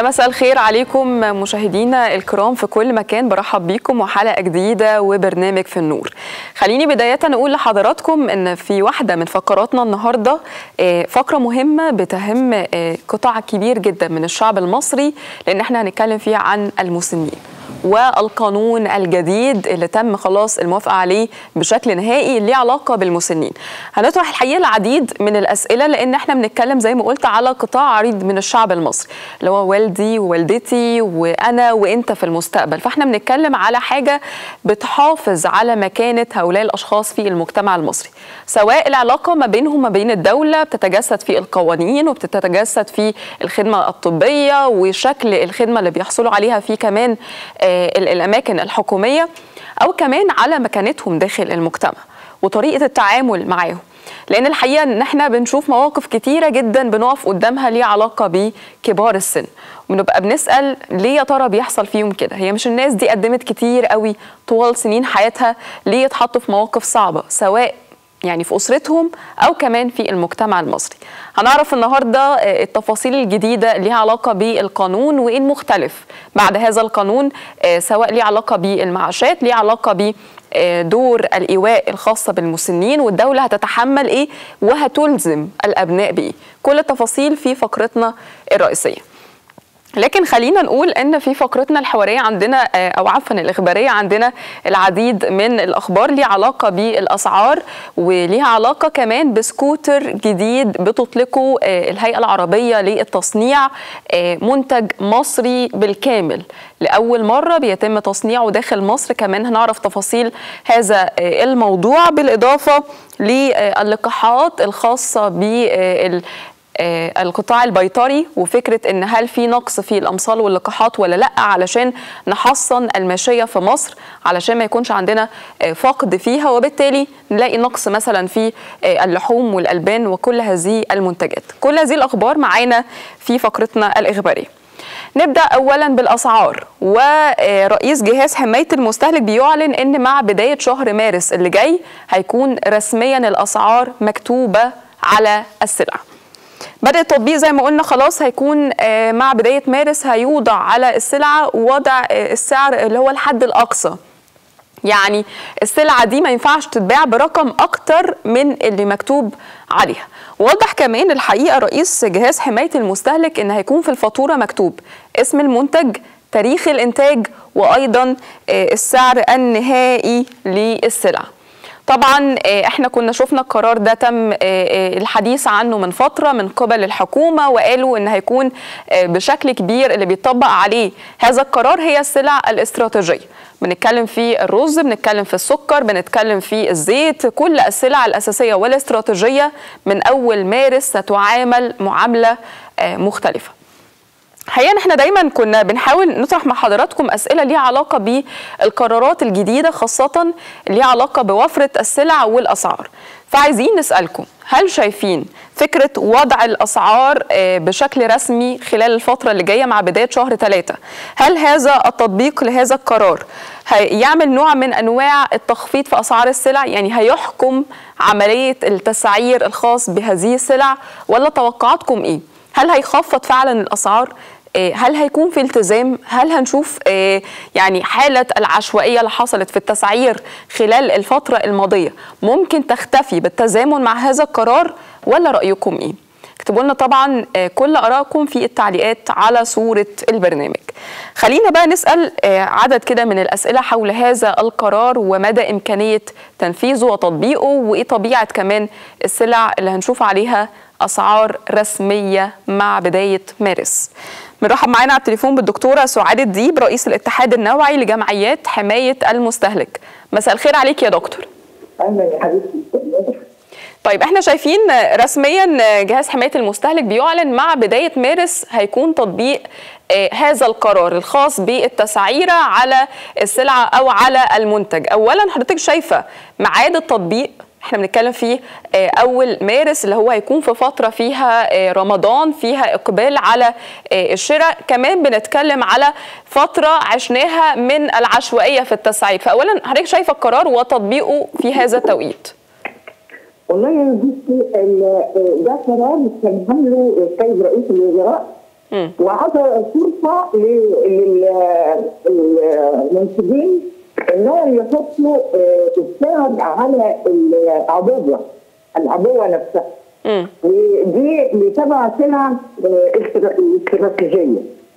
يا مساء الخير عليكم مشاهدينا الكرام في كل مكان برحب بيكم وحلقه جديده وبرنامج في النور خليني بدايه اقول لحضراتكم ان في واحده من فقراتنا النهارده فقره مهمه بتهم قطاع كبير جدا من الشعب المصري لان احنا هنتكلم فيها عن المسنين والقانون الجديد اللي تم خلاص الموافقه عليه بشكل نهائي ليه علاقه بالمسنين. هنطرح الحقيقه العديد من الاسئله لان احنا بنتكلم زي ما قلت على قطاع عريض من الشعب المصري اللي هو والدي ووالدتي وانا وانت في المستقبل، فاحنا بنتكلم على حاجه بتحافظ على مكانه هؤلاء الاشخاص في المجتمع المصري، سواء العلاقه ما بينهم وما بين الدوله بتتجسد في القوانين وبتتجسد في الخدمه الطبيه وشكل الخدمه اللي بيحصلوا عليها في كمان الاماكن الحكوميه او كمان على مكانتهم داخل المجتمع وطريقه التعامل معاهم لان الحقيقه ان احنا بنشوف مواقف كتيره جدا بنقف قدامها ليها علاقه بكبار السن وبنبقى بنسال ليه يا ترى بيحصل فيهم كده هي مش الناس دي قدمت كتير قوي طوال سنين حياتها ليه يتحطوا في مواقف صعبه سواء يعني في اسرتهم او كمان في المجتمع المصري هنعرف النهارده التفاصيل الجديده ليها علاقه بالقانون وايه المختلف بعد هذا القانون سواء ليه علاقه بالمعاشات ليه علاقه ب دور الايواء الخاصه بالمسنين والدوله هتتحمل ايه وهتلزم الابناء بايه كل التفاصيل في فقرتنا الرئيسيه لكن خلينا نقول ان في فقرتنا الحواريه عندنا او عفوا الاخباريه عندنا العديد من الاخبار ليها علاقه بالاسعار وليها علاقه كمان بسكوتر جديد بتطلقه الهيئه العربيه للتصنيع منتج مصري بالكامل لاول مره بيتم تصنيعه داخل مصر كمان هنعرف تفاصيل هذا الموضوع بالاضافه للقاحات الخاصه بال القطاع البيطري وفكره ان هل في نقص في الامصال واللقاحات ولا لا علشان نحصن الماشيه في مصر علشان ما يكونش عندنا فقد فيها وبالتالي نلاقي نقص مثلا في اللحوم والالبان وكل هذه المنتجات كل هذه الاخبار معانا في فقرتنا الاخباريه نبدا اولا بالاسعار ورئيس جهاز حمايه المستهلك بيعلن ان مع بدايه شهر مارس اللي جاي هيكون رسميا الاسعار مكتوبه على السلع بدأ التطبيق زي ما قلنا خلاص هيكون مع بداية مارس هيوضع على السلعة وضع السعر اللي هو الحد الأقصى يعني السلعة دي ما ينفعش تتباع برقم أكتر من اللي مكتوب عليها وضح كمان الحقيقة رئيس جهاز حماية المستهلك إن هيكون في الفاتورة مكتوب اسم المنتج تاريخ الإنتاج وأيضا السعر النهائي للسلعة طبعا احنا كنا شفنا القرار ده تم الحديث عنه من فتره من قبل الحكومه وقالوا ان هيكون بشكل كبير اللي بيطبق عليه هذا القرار هي السلع الاستراتيجيه بنتكلم في الرز بنتكلم في السكر بنتكلم في الزيت كل السلع الاساسيه والاستراتيجيه من اول مارس ستعامل معامله مختلفه حقيقة احنا دايما كنا بنحاول نطرح مع حضراتكم اسئله ليها علاقه بالقرارات الجديده خاصه ليها علاقه بوفره السلع والاسعار فعايزين نسالكم هل شايفين فكره وضع الاسعار بشكل رسمي خلال الفتره اللي جايه مع بدايه شهر ثلاثة هل هذا التطبيق لهذا القرار هيعمل نوع من انواع التخفيض في اسعار السلع يعني هيحكم عمليه التسعير الخاص بهذه السلع ولا توقعاتكم ايه هل هيخفض فعلا الاسعار هل هيكون في التزام هل هنشوف يعني حالة العشوائية اللي حصلت في التسعير خلال الفترة الماضية ممكن تختفي بالتزامن مع هذا القرار ولا رأيكم إيه؟ اكتبوا لنا طبعا كل ارائكم في التعليقات على صوره البرنامج. خلينا بقى نسال عدد كده من الاسئله حول هذا القرار ومدى امكانيه تنفيذه وتطبيقه وايه طبيعه كمان السلع اللي هنشوف عليها اسعار رسميه مع بدايه مارس. بنرحب معانا على التليفون بالدكتوره سعاد الديب رئيس الاتحاد النوعي لجمعيات حمايه المستهلك. مساء الخير عليك يا دكتور. اهلا يا حبيبتي. طيب احنا شايفين رسميا جهاز حمايه المستهلك بيعلن مع بدايه مارس هيكون تطبيق هذا القرار الخاص بالتسعيره على السلعه او على المنتج اولا حضرتك شايفه ميعاد التطبيق احنا بنتكلم فيه اول مارس اللي هو هيكون في فتره فيها رمضان فيها اقبال على الشراء كمان بنتكلم على فتره عشناها من العشوائيه في التسعير فاولا حضرتك شايفه القرار وتطبيقه في هذا التوقيت والله يا بصي ده قرار كان عامله السيد رئيس الوزراء مم. وعطى فرصه للمنتجين انهم يحطوا آه، السعر على العبوه العبوه نفسها مم. ودي لتبع سلع آه، استرا- استراتيجيه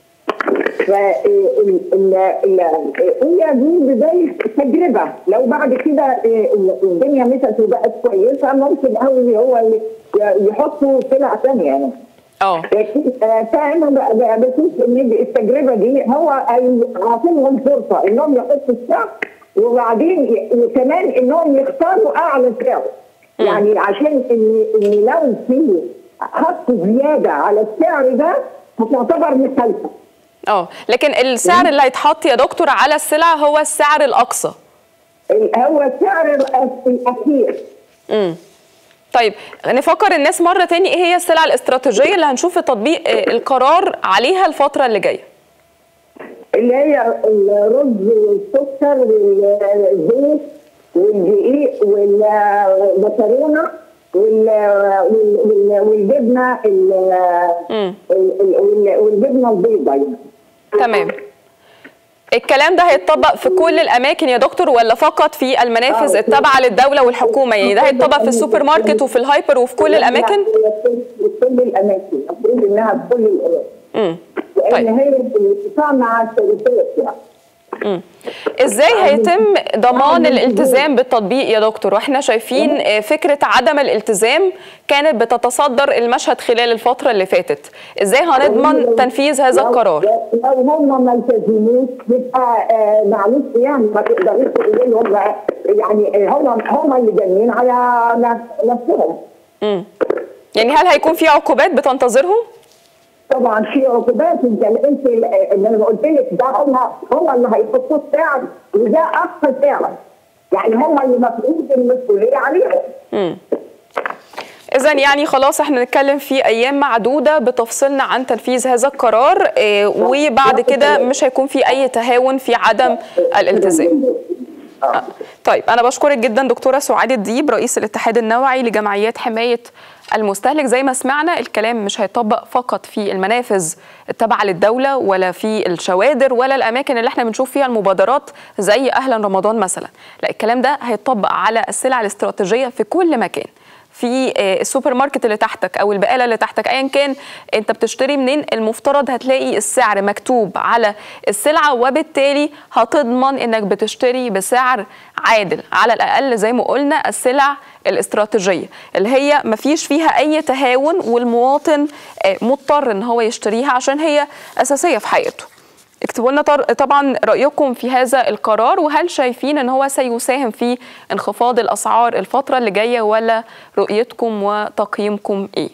فهي دي بدايه تجربه لو بعد كده آه، الدنيا مشت وبقت كويسه ممكن قوي هو اللي يحطوا سلع ثانيه يعني اه لكن آه، فانا ب- ب- بشوف ان دي- التجربه دي هو عاطيهم فرصه انهم يحطوا السعر وبعدين ي- وكمان انهم يختاروا اعلى سعر يعني عشان ان ان لو في خط زياده على السعر ده هتعتبر مخالفه اه لكن السعر اللي هيتحط يا دكتور على السلع هو السعر الاقصى ال- هو السعر الأ- الاخير امم طيب نفكر الناس مره تاني ايه هي السلع الاستراتيجيه اللي هنشوف تطبيق آه، القرار عليها الفتره اللي جايه اللي هي الرز والسكر والزيت والدقيق والمكرونه وال- وال- وال- والجبنه ال- مم. ال- ال- والجبنه البيضاء يعني. تمام الكلام ده هيتطبق في كل الاماكن يا دكتور ولا فقط في المنافذ آه. التابعه للدوله والحكومه يعني ده هيتطبق في السوبر ماركت وفي الهايبر وفي كل الاماكن في كل الاماكن المفروض انها في كل الاماكن امم لان طيب. هي الاتفاق مع الشركات يعني مم. ازاي هيتم ضمان الالتزام بالتطبيق يا دكتور واحنا شايفين آه، فكره عدم الالتزام كانت بتتصدر المشهد خلال الفتره اللي فاتت ازاي هنضمن تنفيذ هذا لو- القرار لو هم ما التزموش يبقى آه، معلش يعني ما تقدريش تقولي لهم بقى يعني هم هم اللي جايين على نفس- نفسهم مم. يعني هل هيكون في عقوبات بتنتظرهم طبعا في عقوبات انت انت اللي انا قلت لك ده هم هم اللي هيحطوا السعر وده اقصى سعر يعني هم اللي مفروض المسؤوليه عليهم اذا يعني خلاص احنا نتكلم في ايام معدوده بتفصلنا عن تنفيذ هذا القرار آه، وبعد كده مش هيكون في اي تهاون في عدم الالتزام آه. طيب انا بشكرك جدا دكتوره سعاد الديب رئيس الاتحاد النوعي لجمعيات حمايه المستهلك زي ما سمعنا الكلام مش هيطبق فقط في المنافذ التابعه للدوله ولا في الشوادر ولا الاماكن اللي احنا بنشوف فيها المبادرات زي اهلا رمضان مثلا لا الكلام ده هيطبق على السلع الاستراتيجيه في كل مكان في آه، السوبر ماركت اللي تحتك او البقاله اللي تحتك ايا كان انت بتشتري منين المفترض هتلاقي السعر مكتوب على السلعه وبالتالي هتضمن انك بتشتري بسعر عادل على الاقل زي ما قلنا السلع الاستراتيجيه اللي هي مفيش فيها اي تهاون والمواطن آه، مضطر ان هو يشتريها عشان هي اساسيه في حياته اكتبوا لنا طر- طبعا رايكم في هذا القرار وهل شايفين ان هو سيساهم في انخفاض الاسعار الفتره اللي جايه ولا رؤيتكم وتقييمكم ايه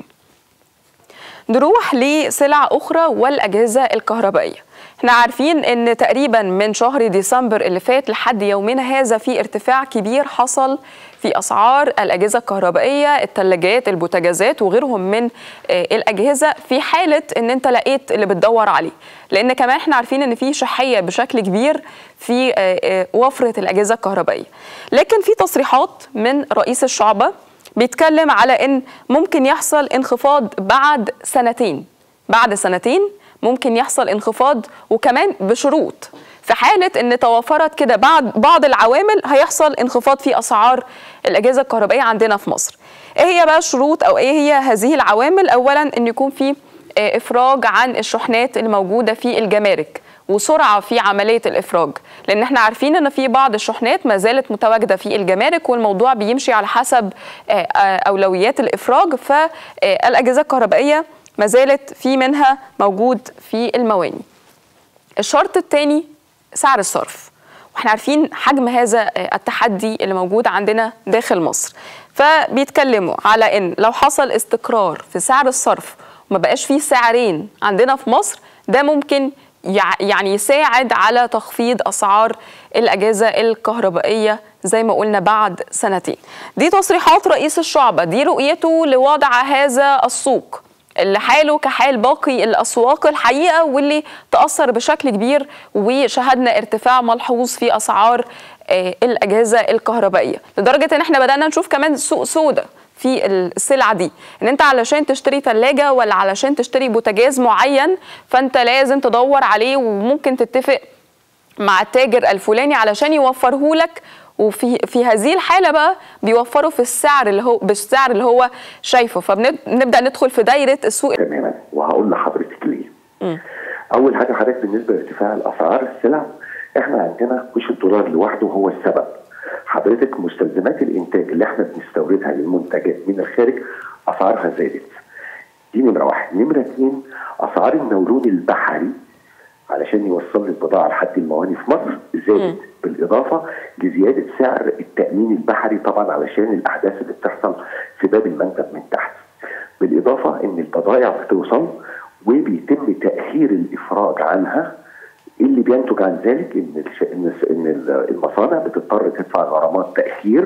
نروح لسلع اخرى والاجهزه الكهربائيه احنا عارفين ان تقريبا من شهر ديسمبر اللي فات لحد يومنا هذا في ارتفاع كبير حصل في اسعار الاجهزه الكهربائيه الثلاجات البوتاجازات وغيرهم من آه، الاجهزه في حاله ان انت لقيت اللي بتدور عليه لان كمان احنا عارفين ان في شحيه بشكل كبير في آه، آه، وفره الاجهزه الكهربائيه لكن في تصريحات من رئيس الشعبه بيتكلم على ان ممكن يحصل انخفاض بعد سنتين بعد سنتين ممكن يحصل انخفاض وكمان بشروط في حالة ان توفرت كده بعد بعض العوامل هيحصل انخفاض في اسعار الاجهزة الكهربائية عندنا في مصر ايه هي بقى الشروط او ايه هي هذه العوامل اولا ان يكون في آه، افراج عن الشحنات اللي موجودة في الجمارك وسرعه في عمليه الافراج لان احنا عارفين ان في بعض الشحنات ما زالت متواجده في الجمارك والموضوع بيمشي على حسب آه، آه، اولويات الافراج فالاجهزه الكهربائيه ما زالت في منها موجود في المواني الشرط الثاني سعر الصرف واحنا عارفين حجم هذا آه، التحدي اللي موجود عندنا داخل مصر فبيتكلموا على ان لو حصل استقرار في سعر الصرف وما بقاش فيه سعرين عندنا في مصر ده ممكن يع- يعني يساعد على تخفيض اسعار الاجهزه الكهربائيه زي ما قلنا بعد سنتين دي تصريحات رئيس الشعبه دي رؤيته لوضع هذا السوق اللي حاله كحال باقي الاسواق الحقيقه واللي تاثر بشكل كبير وشهدنا ارتفاع ملحوظ في اسعار آه، الاجهزه الكهربائيه لدرجه ان احنا بدانا نشوف كمان سوق سودا في السلعه دي ان انت علشان تشتري ثلاجه ولا علشان تشتري بوتاجاز معين فانت لازم تدور عليه وممكن تتفق مع التاجر الفلاني علشان يوفره لك وفي في هذه الحاله بقى بيوفروا في السعر اللي هو بالسعر اللي هو شايفه فبنبدا ندخل في دايره السوق تماما وهقول لحضرتك ليه اول حاجه حضرتك بالنسبه لارتفاع الاسعار السلع احنا عندنا مش الدولار لوحده هو السبب حضرتك مستلزمات الانتاج اللي احنا بنستوردها للمنتجات من الخارج اسعارها زادت دي نمره واحد نمره اثنين اسعار النولون البحري علشان يوصل لي البضاعه لحد المواني في مصر زادت بالاضافه لزياده سعر التامين البحري طبعا علشان الاحداث اللي بتحصل في باب المنتج من تحت بالاضافه ان البضائع بتوصل وبيتم تاخير الافراج عنها اللي بينتج عن ذلك ان ان ان المصانع بتضطر تدفع غرامات تاخير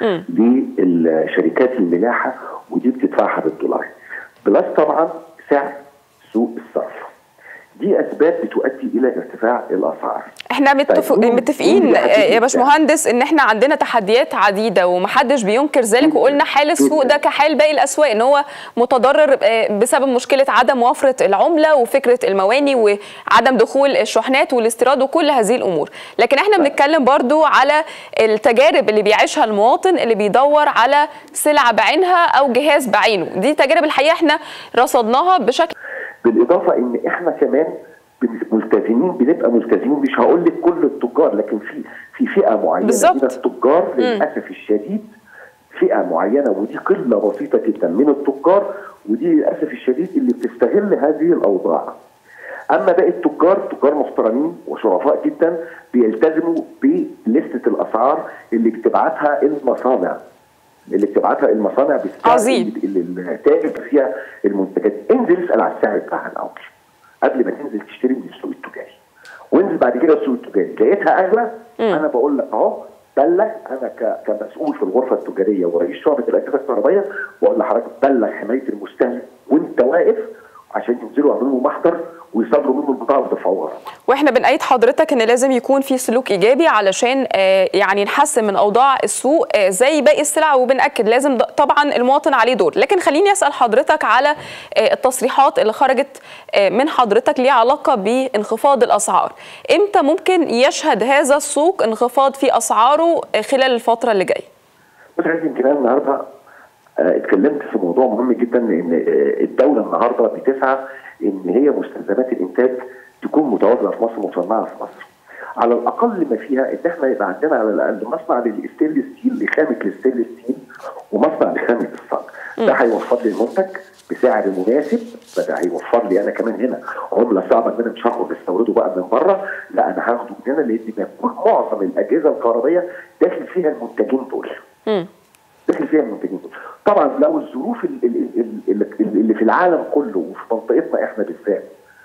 للشركات الملاحه ودي بتدفعها بالدولار بلس طبعا سعر سوق الصرف دي اسباب بتؤدي الى ارتفاع الاسعار احنا متفق... متفقين يا باشمهندس ان احنا عندنا تحديات عديده ومحدش بينكر ذلك وقلنا حال السوق ده كحال باقي الاسواق ان هو متضرر بسبب مشكله عدم وفره العمله وفكره المواني وعدم دخول الشحنات والاستيراد وكل هذه الامور لكن احنا بنتكلم برضو على التجارب اللي بيعيشها المواطن اللي بيدور على سلعه بعينها او جهاز بعينه دي تجارب الحقيقه احنا رصدناها بشكل بالاضافه ان احنا كمان ملتزمين بنبقى ملتزمين مش هقول لك كل التجار لكن في في فئه معينه بالزبط. من التجار للاسف الشديد فئه معينه ودي قله بسيطه جدا من التجار ودي للاسف الشديد اللي بتستغل هذه الاوضاع. اما باقي التجار تجار محترمين وشرفاء جدا بيلتزموا بلستة الاسعار اللي بتبعتها المصانع اللي بتبعتها المصانع بالسعر عظيم. اللي التاجر فيها المنتجات انزل اسال على السعر بتاعها الاول قبل ما تنزل تشتري من السوق التجاري وانزل بعد كده السوق التجاري لقيتها اغلى انا بقول لك اهو بلغ انا ك- كمسؤول في الغرفه التجاريه ورئيس شعبه الاجهزه الكهربائيه بقول لحضرتك بلغ حمايه المستهلك وانت واقف عشان ينزلوا يعملوا محضر ويصادروا منه البضاعه ويدفعوها واحنا بنأيد حضرتك ان لازم يكون في سلوك ايجابي علشان آه، يعني نحسن من اوضاع السوق آه، زي باقي السلع وبنأكد لازم د- طبعا المواطن عليه دور لكن خليني اسال حضرتك على آه، التصريحات اللي خرجت آه، من حضرتك ليها علاقه بانخفاض الاسعار امتى ممكن يشهد هذا السوق انخفاض في اسعاره آه، خلال الفتره اللي جايه بس عايز يمكن انا النهارده آه، اتكلمت في موضوع مهم جدا لان آه، الدوله النهارده بتسعى ان هي مستلزمات الانتاج تكون متواجده في مصر مصنعه في مصر. على الاقل ما فيها ان احنا يبقى عندنا على الاقل مصنع للستينلس ستيل لخامه الستينلس ستيل ومصنع لخامه الصاج. ده هيوفر لي المنتج بسعر مناسب فده هيوفر لي انا كمان هنا عمله صعبه ان انا مش هاخد استورده بقى من بره لا انا هاخده من هنا لان بيكون معظم الاجهزه الكهربائيه داخل فيها المنتجين دول. مم. داخل فيها المنتجين دول. طبعا لو الظروف ال- ال- ال- ال- اللي في العالم كله وفي منطقتنا احنا بالذات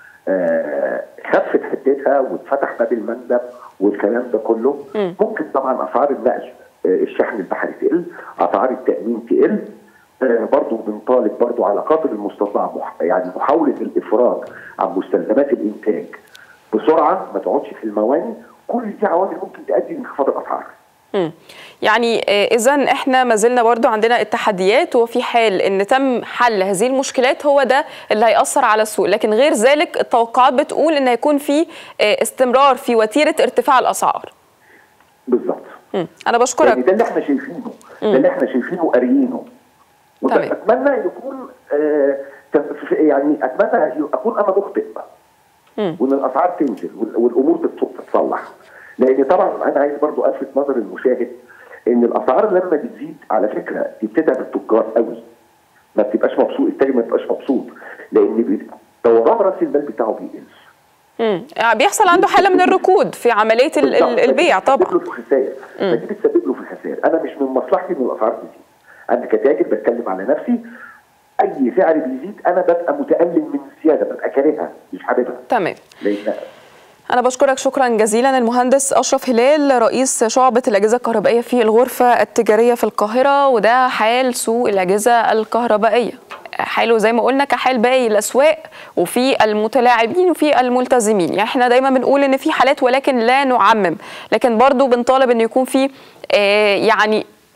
آه، خفت حدتها واتفتح باب المندب والكلام ده كله ممكن طبعا اسعار النقل آه، الشحن البحري تقل اسعار التامين تقل آه، برضو بنطالب برضو على قدر المستطاع مح- يعني محاوله الافراج عن مستلزمات الانتاج بسرعه ما تقعدش في المواني كل دي عوامل ممكن تؤدي لانخفاض الاسعار مم. يعني اذا احنا ما زلنا برضو عندنا التحديات وفي حال ان تم حل هذه المشكلات هو ده اللي هيأثر على السوق لكن غير ذلك التوقعات بتقول ان هيكون في آه، استمرار في وتيره ارتفاع الاسعار بالظبط مم. انا يعني بشكرك ده اللي احنا شايفينه ده اللي احنا شايفينه وقاريينه تمام. اتمنى يكون آه تف- يعني اتمنى اكون انا مخطئ مم. وان الاسعار تنزل وال- والامور تت- تتصلح لان طبعا انا عايز برضو الفت نظر المشاهد ان الاسعار لما بتزيد على فكره دي بتتعب التجار قوي ما بتبقاش مبسوط التاجر ما بيبقاش مبسوط لان بي- دوران راس المال بتاعه بيقل مم. يعني بيحصل عنده حاله من الركود في عمليه ال- ال- البيع طبعا بتسبب له في خسائر فدي بتسبب له في خسائر انا مش من مصلحتي ان الاسعار تزيد انا كتاجر بتكلم على نفسي اي سعر بيزيد انا ببقى متالم من الزياده ببقى كارهها مش حاببها تمام لان أنا بشكرك شكرا جزيلا المهندس أشرف هلال رئيس شعبة الأجهزة الكهربائية في الغرفة التجارية في القاهرة وده حال سوق الأجهزة الكهربائية حاله زي ما قلنا كحال باقي الأسواق وفي المتلاعبين وفي الملتزمين يعني احنا دايما بنقول إن في حالات ولكن لا نعمم لكن برضو بنطالب إن يكون في آه، يعني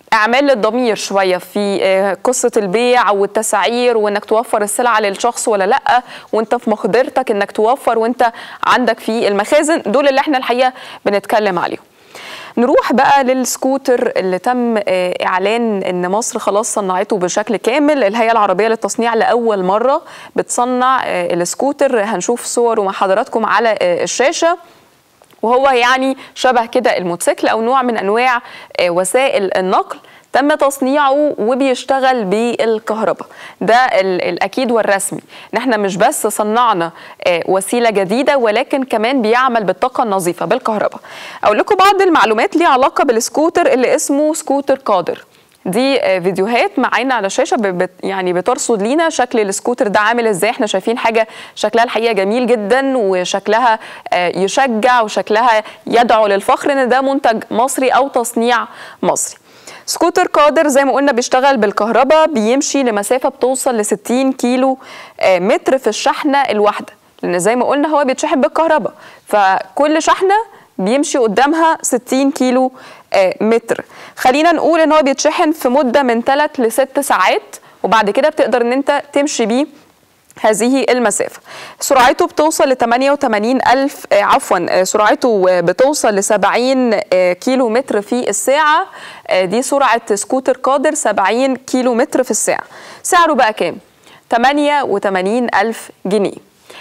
اعمال للضمير شويه في آه، قصه البيع والتسعير وانك توفر السلعه للشخص ولا لا وانت في مقدرتك انك توفر وانت عندك في المخازن دول اللي احنا الحقيقه بنتكلم عليهم نروح بقى للسكوتر اللي تم آه، اعلان ان مصر خلاص صنعته بشكل كامل الهيئه العربيه للتصنيع لاول مره بتصنع آه، السكوتر هنشوف صوره مع حضراتكم على آه، الشاشه وهو يعني شبه كده الموتوسيكل او نوع من انواع آه، وسائل النقل تم تصنيعه وبيشتغل بالكهرباء ده ال- الاكيد والرسمي ان احنا مش بس صنعنا آه، وسيله جديده ولكن كمان بيعمل بالطاقه النظيفه بالكهرباء اقول لكم بعض المعلومات ليها علاقه بالسكوتر اللي اسمه سكوتر قادر دي آه، فيديوهات معانا على الشاشه ب- بت يعني بترصد لينا شكل السكوتر ده عامل ازاي احنا شايفين حاجه شكلها الحقيقه جميل جدا وشكلها آه، يشجع وشكلها يدعو للفخر ان ده منتج مصري او تصنيع مصري سكوتر قادر زي ما قلنا بيشتغل بالكهرباء بيمشي لمسافه بتوصل ل 60 كيلو آه، متر في الشحنه الواحده لان زي ما قلنا هو بيتشحن بالكهرباء فكل شحنه بيمشي قدامها 60 كيلو آه، متر خلينا نقول ان هو بيتشحن في مده من 3 ل 6 ساعات وبعد كده بتقدر ان انت تمشي بيه هذه المسافة سرعته بتوصل ل 88 ألف آه، عفوا آه، سرعته آه، بتوصل ل 70 آه، كيلو متر في الساعة آه، دي سرعة سكوتر قادر 70 كيلو متر في الساعة سعره بقى كام؟ 88 ألف جنيه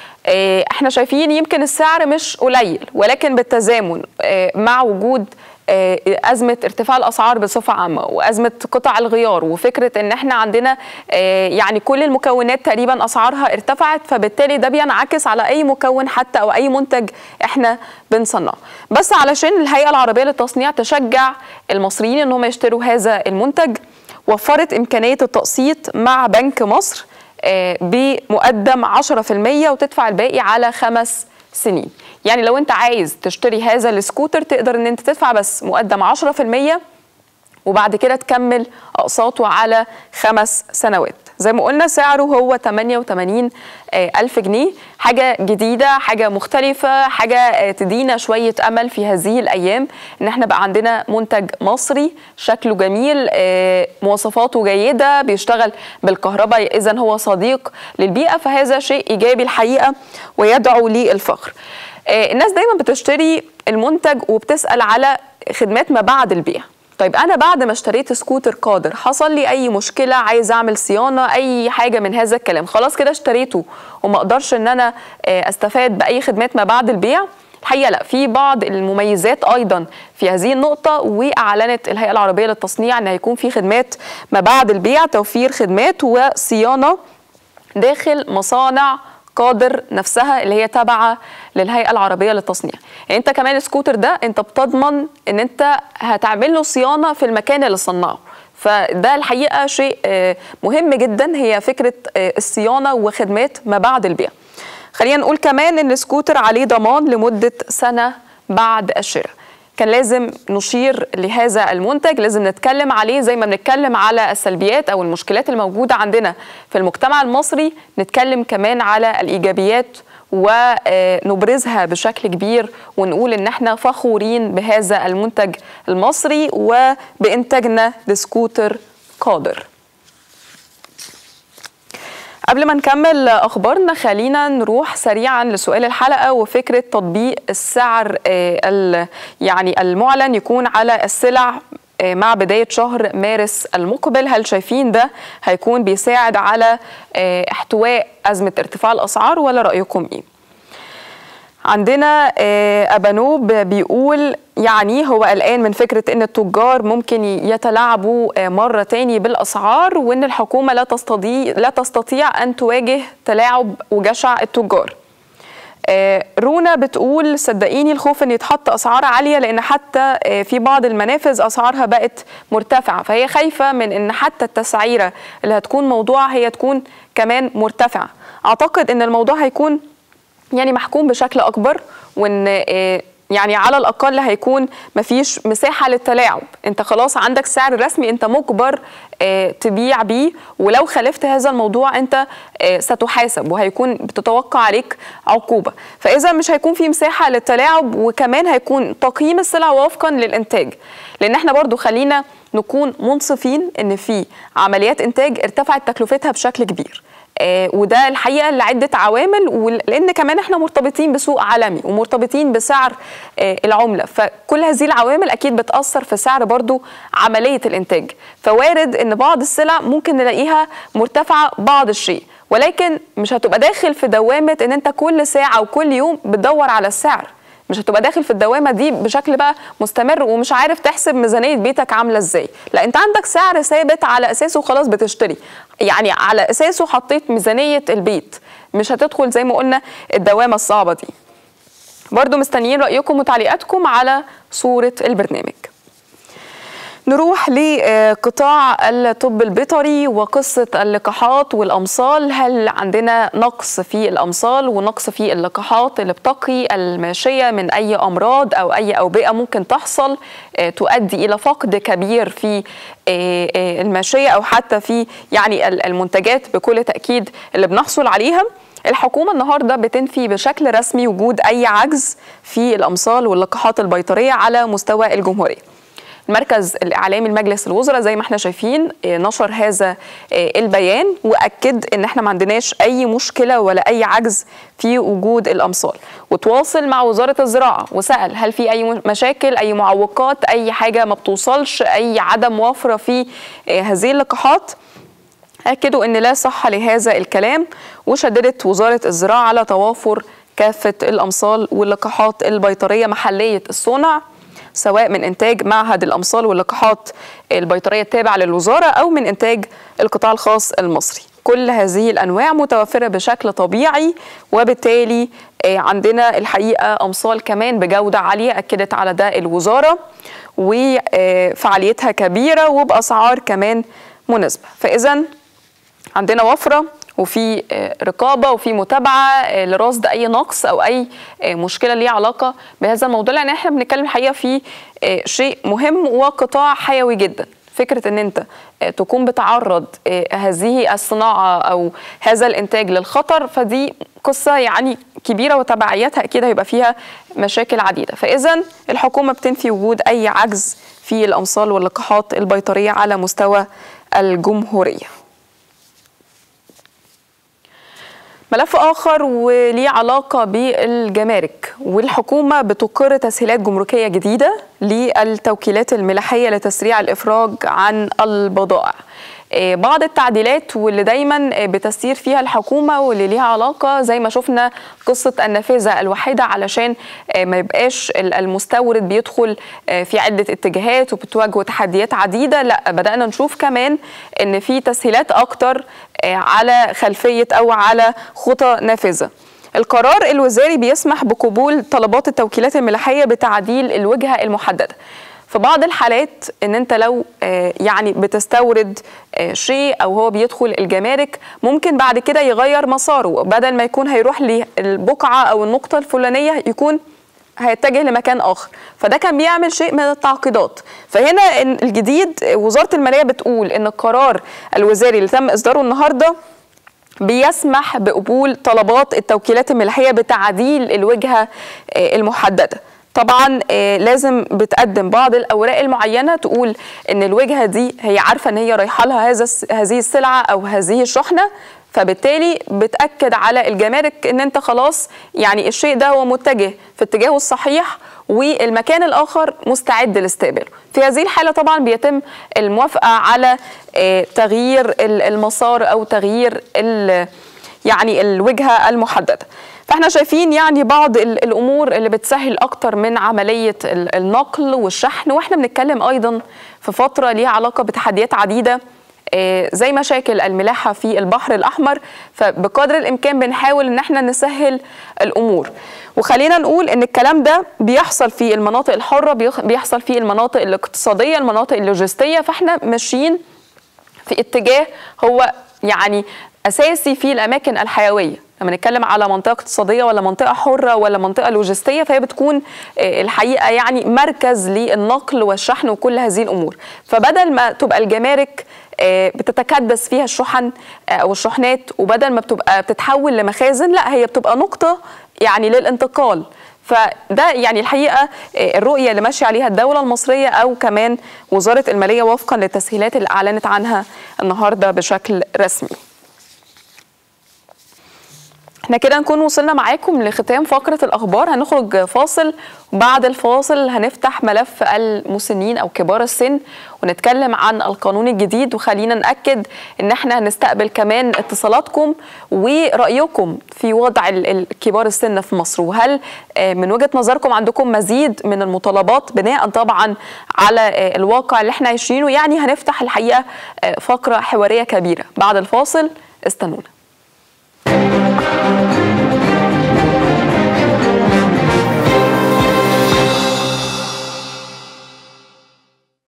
آه، احنا شايفين يمكن السعر مش قليل ولكن بالتزامن آه، مع وجود آه، أزمة ارتفاع الأسعار بصفة عامة وأزمة قطع الغيار وفكرة إن إحنا عندنا آه، يعني كل المكونات تقريبا أسعارها ارتفعت فبالتالي ده بينعكس على أي مكون حتى أو أي منتج إحنا بنصنعه بس علشان الهيئة العربية للتصنيع تشجع المصريين إن هم يشتروا هذا المنتج وفرت إمكانية التقسيط مع بنك مصر آه، بمقدم 10% وتدفع الباقي على خمس سنين يعني لو انت عايز تشتري هذا السكوتر تقدر ان انت تدفع بس مقدم 10% وبعد كده تكمل اقساطه على خمس سنوات زي ما قلنا سعره هو 88 آه، ألف جنيه حاجة جديدة حاجة مختلفة حاجة آه، تدينا شوية أمل في هذه الأيام إن احنا بقى عندنا منتج مصري شكله جميل آه، مواصفاته جيدة بيشتغل بالكهرباء إذا هو صديق للبيئة فهذا شيء إيجابي الحقيقة ويدعو للفخر آه، الناس دايما بتشتري المنتج وبتسأل على خدمات ما بعد البيع طيب انا بعد ما اشتريت سكوتر قادر حصل لي اي مشكله عايز اعمل صيانه اي حاجه من هذا الكلام خلاص كده اشتريته وما اقدرش ان انا آه، استفاد باي خدمات ما بعد البيع الحقيقه لا في بعض المميزات ايضا في هذه النقطه واعلنت الهيئه العربيه للتصنيع ان هيكون في خدمات ما بعد البيع توفير خدمات وصيانه داخل مصانع قادر نفسها اللي هي تابعه للهيئه العربيه للتصنيع يعني انت كمان السكوتر ده انت بتضمن ان انت هتعمل له صيانه في المكان اللي صنعه فده الحقيقه شيء آه، مهم جدا هي فكره آه، الصيانه وخدمات ما بعد البيع خلينا نقول كمان ان السكوتر عليه ضمان لمده سنه بعد الشراء كان لازم نشير لهذا المنتج لازم نتكلم عليه زي ما بنتكلم على السلبيات او المشكلات الموجوده عندنا في المجتمع المصري نتكلم كمان على الايجابيات ونبرزها بشكل كبير ونقول ان احنا فخورين بهذا المنتج المصري وبانتاجنا لسكوتر قادر قبل ما نكمل اخبارنا خلينا نروح سريعا لسؤال الحلقه وفكره تطبيق السعر آه، ال- يعني المعلن يكون على السلع آه، مع بدايه شهر مارس المقبل هل شايفين ده هيكون بيساعد على آه، احتواء ازمه ارتفاع الاسعار ولا رايكم ايه عندنا آه، أبانوب بيقول يعني هو قلقان من فكرة أن التجار ممكن يتلاعبوا آه، مرة تاني بالأسعار وأن الحكومة لا تستطيع, لا تستطيع أن تواجه تلاعب وجشع التجار آه، رونا بتقول صدقيني الخوف ان يتحط اسعار عاليه لان حتى آه، في بعض المنافذ اسعارها بقت مرتفعه فهي خايفه من ان حتى التسعيره اللي هتكون موضوع هي تكون كمان مرتفعه اعتقد ان الموضوع هيكون يعني محكوم بشكل اكبر وان آه، يعني على الاقل هيكون مفيش مساحه للتلاعب انت خلاص عندك سعر رسمي انت مجبر آه، تبيع بيه ولو خالفت هذا الموضوع انت آه، ستحاسب وهيكون بتتوقع عليك عقوبه فاذا مش هيكون في مساحه للتلاعب وكمان هيكون تقييم السلع وفقا للانتاج لان احنا برضو خلينا نكون منصفين ان في عمليات انتاج ارتفعت تكلفتها بشكل كبير آه، وده الحقيقه لعده عوامل ولان كمان احنا مرتبطين بسوق عالمي ومرتبطين بسعر آه، العمله فكل هذه العوامل اكيد بتاثر في سعر برضو عمليه الانتاج فوارد ان بعض السلع ممكن نلاقيها مرتفعه بعض الشيء ولكن مش هتبقى داخل في دوامه ان انت كل ساعه وكل يوم بتدور على السعر مش هتبقى داخل في الدوامه دي بشكل بقى مستمر ومش عارف تحسب ميزانيه بيتك عامله ازاي لا انت عندك سعر ثابت على اساسه خلاص بتشتري يعني على اساسه حطيت ميزانيه البيت مش هتدخل زي ما قلنا الدوامه الصعبه دي برضو مستنيين رايكم وتعليقاتكم على صوره البرنامج نروح لقطاع الطب البيطري وقصة اللقاحات والأمصال هل عندنا نقص في الأمصال ونقص في اللقاحات اللي بتقي الماشية من أي أمراض أو أي أوبئة ممكن تحصل آه، تؤدي إلى فقد كبير في آه، آه، الماشية أو حتى في يعني ال- المنتجات بكل تأكيد اللي بنحصل عليها الحكومة النهاردة بتنفي بشكل رسمي وجود أي عجز في الأمصال واللقاحات البيطرية على مستوى الجمهورية المركز الاعلامي لمجلس الوزراء زي ما احنا شايفين آه، نشر هذا آه، البيان واكد ان احنا ما عندناش اي مشكله ولا اي عجز في وجود الامصال وتواصل مع وزاره الزراعه وسال هل في اي م- مشاكل اي معوقات اي حاجه ما بتوصلش اي عدم موافره في آه، هذه اللقاحات أكدوا أن لا صحة لهذا الكلام وشددت وزارة الزراعة على توافر كافة الأمصال واللقاحات البيطرية محلية الصنع سواء من إنتاج معهد الأمصال واللقاحات البيطرية التابع للوزارة أو من إنتاج القطاع الخاص المصري كل هذه الأنواع متوفرة بشكل طبيعي وبالتالي آه، عندنا الحقيقة أمصال كمان بجودة عالية أكدت على ده الوزارة وفعاليتها كبيرة وبأسعار كمان مناسبة فإذا عندنا وفرة وفي آه، رقابة وفي متابعة آه، لرصد أي نقص أو أي آه، مشكلة ليها علاقة بهذا الموضوع لأن احنا بنتكلم الحقيقة في آه، شيء مهم وقطاع حيوي جدا فكرة ان انت آه، تكون بتعرض آه، هذه الصناعة او هذا الانتاج للخطر فدي قصة يعني كبيرة وتبعياتها اكيد هيبقى فيها مشاكل عديدة فاذا الحكومة بتنفي وجود اي عجز في الامصال واللقاحات البيطرية على مستوى الجمهورية ملف آخر وليه علاقة بالجمارك والحكومة بتقر تسهيلات جمركية جديدة للتوكيلات الملاحية لتسريع الإفراج عن البضائع آه، بعض التعديلات واللي دايما آه، بتسير فيها الحكومة واللي ليها علاقة زي ما شفنا قصة النافذة الواحدة علشان آه، ما يبقاش ال- المستورد بيدخل آه، في عدة اتجاهات وبتواجهه تحديات عديدة لا بدأنا نشوف كمان ان في تسهيلات اكتر آه، على خلفية او على خطى نافذة القرار الوزاري بيسمح بقبول طلبات التوكيلات الملاحية بتعديل الوجهة المحددة في بعض الحالات ان انت لو آه، يعني بتستورد آه، شيء او هو بيدخل الجمارك ممكن بعد كده يغير مساره بدل ما يكون هيروح للبقعه او النقطه الفلانيه يكون هيتجه لمكان اخر فده كان بيعمل شيء من التعقيدات فهنا إن الجديد وزاره الماليه بتقول ان القرار الوزاري اللي تم اصداره النهارده بيسمح بقبول طلبات التوكيلات الملاحيه بتعديل الوجهه آه، المحدده طبعا آه، لازم بتقدم بعض الاوراق المعينه تقول ان الوجهه دي هي عارفه ان هي رايحه لها هذا الس- هذه السلعه او هذه الشحنه فبالتالي بتاكد على الجمارك ان انت خلاص يعني الشيء ده هو متجه في اتجاهه الصحيح والمكان الاخر مستعد لاستقباله في هذه الحاله طبعا بيتم الموافقه على آه، تغيير ال- المسار او تغيير ال- يعني الوجهه المحدده فاحنا شايفين يعني بعض ال- الامور اللي بتسهل اكتر من عمليه ال- النقل والشحن واحنا بنتكلم ايضا في فتره ليها علاقه بتحديات عديده آه، زي مشاكل الملاحه في البحر الاحمر فبقدر الامكان بنحاول ان احنا نسهل الامور وخلينا نقول ان الكلام ده بيحصل في المناطق الحره بيخ- بيحصل في المناطق الاقتصاديه المناطق اللوجستيه فاحنا ماشيين في اتجاه هو يعني اساسي في الاماكن الحيويه لما نتكلم على منطقه اقتصاديه ولا منطقه حره ولا منطقه لوجستيه فهي بتكون الحقيقه يعني مركز للنقل والشحن وكل هذه الامور فبدل ما تبقى الجمارك بتتكدس فيها الشحن او الشحنات وبدل ما بتبقى بتتحول لمخازن لا هي بتبقى نقطه يعني للانتقال فده يعني الحقيقه الرؤيه اللي ماشيه عليها الدوله المصريه او كمان وزاره الماليه وفقا للتسهيلات اللي اعلنت عنها النهارده بشكل رسمي. احنا كده نكون وصلنا معاكم لختام فقرة الأخبار هنخرج فاصل وبعد الفاصل هنفتح ملف المسنين أو كبار السن ونتكلم عن القانون الجديد وخلينا نأكد إن احنا هنستقبل كمان اتصالاتكم ورأيكم في وضع كبار السن في مصر وهل من وجهة نظركم عندكم مزيد من المطالبات بناء طبعا على الواقع اللي احنا عايشينه يعني هنفتح الحقيقة فقرة حوارية كبيرة بعد الفاصل استنونا